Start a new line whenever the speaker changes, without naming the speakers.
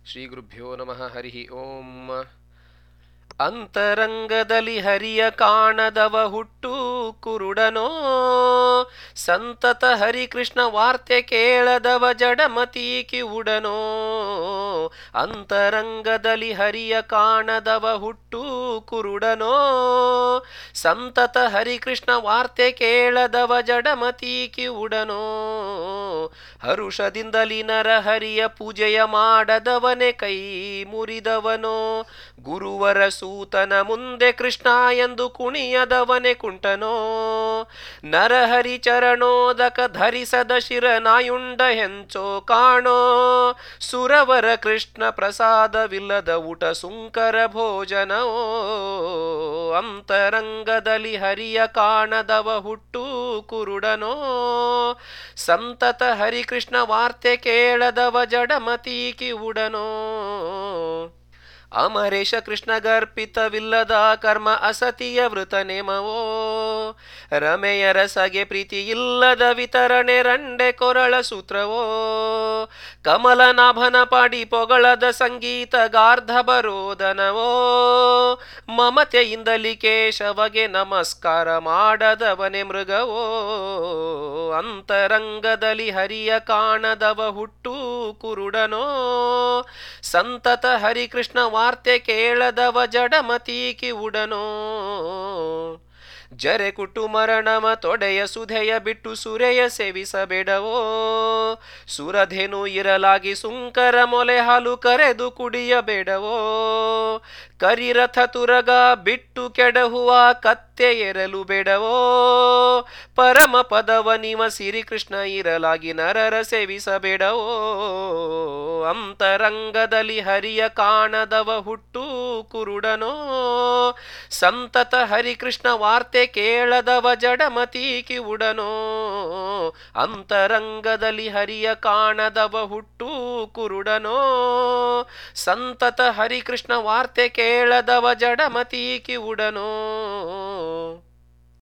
ಶ್ರೀ ಗುರುಭ್ಯೋ ನಮಃ ಹರಿ ಓಂ ಅಂತರಂಗದಲ್ಲಿ ಹರಿಯ ಕಾಣದವ ಹುಟ್ಟು ಕುರುಡನೋ ಸಂತತ ಹರಿಕೃಷ್ಣ ವಾರ್ತೆ ಕೇಳದವ ಜಡಮತಿ ಕಿವುಡನೋ ಅಂತರಂಗದಲ್ಲಿ ಹರಿಯ ಕಾಣದವ ಹುಟ್ಟು ಕುರುಡನೋ ಸಂತತ ಹರಿಕೃಷ್ಣ ವಾರ್ತೆ ಕೇಳದವ ಜಡಮತಿ ಕಿವುಡನೋ ಹರುಷದಿಂದಲಿ ನರಹರಿಯ ಪೂಜೆಯ ಮಾಡದವನೇ ಕೈ ಮುರಿದವನೋ ಗುರುವರ ಸೂತನ ಮುಂದೆ ಕೃಷ್ಣ ಎಂದು ಕುಣಿಯದವನೇ ಕುಂಟನೋ ನರಹರಿ ಚರಣೋದಕ ಧರಿಸದ ಶಿರನಾಯುಂಡ ಹೆಂಚೋ ಕಾಣೋ ಸುರವರ ಕೃಷ್ಣ ಪ್ರಸಾದವಿಲ್ಲದ ಊಟ ಸುಂಕರ ಭೋಜನವೋ ಅಂತರಂಗದಲ್ಲಿ ಹರಿಯ ಕಾಣದವ ಹುಟ್ಟು ಕುರುಡನೋ ಸಂತತ ಹರಿಕೃಷ್ಣ ವಾರ್ತೆ ಕೇಳದವ ಜಡಮತಿ ಕಿವುಡನೋ ಅಮರೇಶ ಕೃಷ್ಣ ಗರ್ಪಿತವಿಲ್ಲದ ಕರ್ಮ ಅಸತಿಯ ವೃತ ನೇಮವೋ ರಮೆಯ ರಸಗೆ ಪ್ರೀತಿ ಇಲ್ಲದ ವಿತರಣೆ ರಂಡೆ ಕೊರಳ ಸೂತ್ರವೋ ಕಮಲನಾಭನ ಪಾಡಿ ಪೊಗಳದ ಸಂಗೀತ ಗಾರ್ಧ ಬರೋದನವೋ ಮಮತೆಯಿಂದಲಿ ಕೇಶವಗೆ ನಮಸ್ಕಾರ ಮಾಡದವನೆ ಮೃಗವೋ ಅಂತರಂಗದಲ್ಲಿ ಹರಿಯ ಕಾಣದವ ಹುಟ್ಟು ಕುರುಡನೋ ಸಂತತ ಹರಿಕೃಷ್ಣ ವಾರ್ತೆ ಕೇಳದವ ಜಡಮತಿ ಕಿವುಡನೋ ಜರೆ ಕುಟು ಮರಣಮ ತೊಡೆಯ ಸುಧೆಯ ಬಿಟ್ಟು ಸುರೆಯ ಸೇವಿಸಬೇಡವೋ ಸುರಧೇನು ಇರಲಾಗಿ ಸುಂಕರ ಮೊಲೆ ಹಾಲು ಕರೆದು ಕುಡಿಯಬೇಡವೋ ಕರಿರಥ ತುರಗ ಬಿಟ್ಟು ಕೆಡಹುವ ಕತ್ತೆ ಎರಲು ಬೇಡವೋ ಪರಮ ಪದವ ನಿವ ಸಿರಿಕೃಷ್ಣ ಇರಲಾಗಿ ನರರ ಸೇವಿಸಬೇಡವೋ ಅಂತರಂಗದಲ್ಲಿ ಹರಿಯ ಕಾಣದವ ಹುಟ್ಟು ಕುರುಡನೋ ಸಂತತ ಹರಿಕೃಷ್ಣ ವಾರ್ತೆ ಕೇಳದವ ಜಡಮತಿ ಕಿವುಡನೋ ಅಂತರಂಗದಲ್ಲಿ ಹರಿಯ ಕಾಣದವ ಹುಟ್ಟು ಕುರುಡನೋ ಸಂತತ ಹರಿಕೃಷ್ಣ ವಾರ್ತೆ ಕೇಳದವ ಜಡಮತಿ ಕಿವುಡನೋ